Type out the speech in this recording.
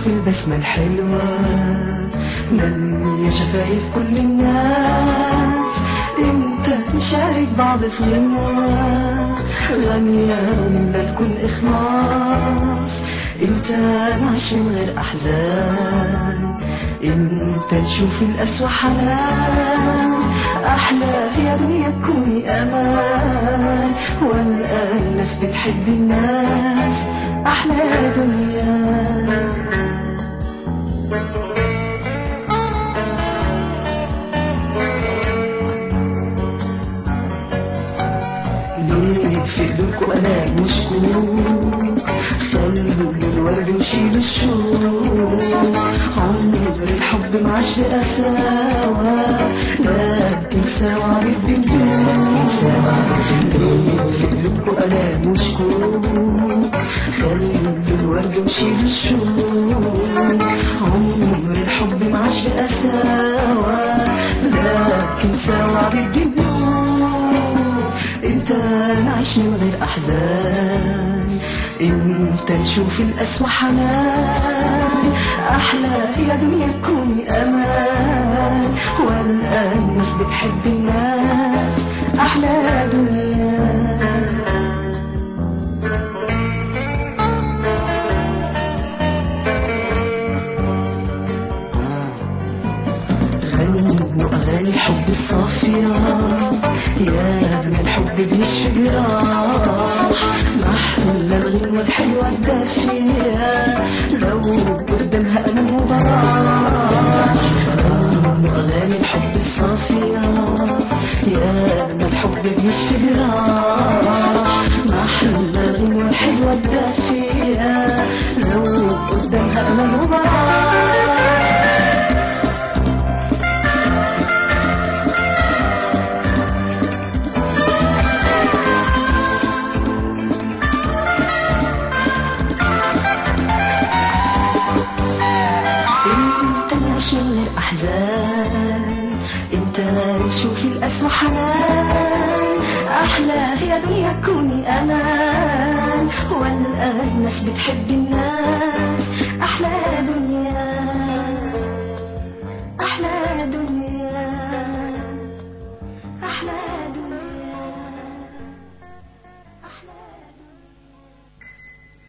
البسمة الحلوة مالية شفايف كل الناس امتى نشارك بعض في غنوة غنية ومنا الكل إخلاص امتى نعيش من غير أحزان امتى نشوف القسوة حنان أحلى يا دنيا تكوني أمان والآن الناس بتحب الناس أحلى يا دنيا ليه في قلوبكوا انا مشكوك خلوا الورد وشيلوا الشوق عمر الحب معاش بقساوة لكن سوا بالدموع ليه في قلوبكوا انا مشكوك خلوا الورد وشيلوا الشوق عمر الحب معاش بقساوة لكن سوا بالدموع امتى نعيش من غير احزان امتى نشوف القسوة حنان احلى يا دنيا تكوني امان والان الناس بتحب الناس احلى يا دنيا غنوا أغاني الحب الصافية يا من الحب بيشفي جراح محلى الغنوة الحلوة الدافية لو قدامها ألم وبراح غنوا أغاني الحب الصافية يا من الحب بيشفي جراح محلى الغنوة الحلوة الدافية لو قدامها ألم وبراح انت نعيش من غير احزان انت نشوف القسوة حنان احلى يا دنيا كوني امان والان الناس بتحب الناس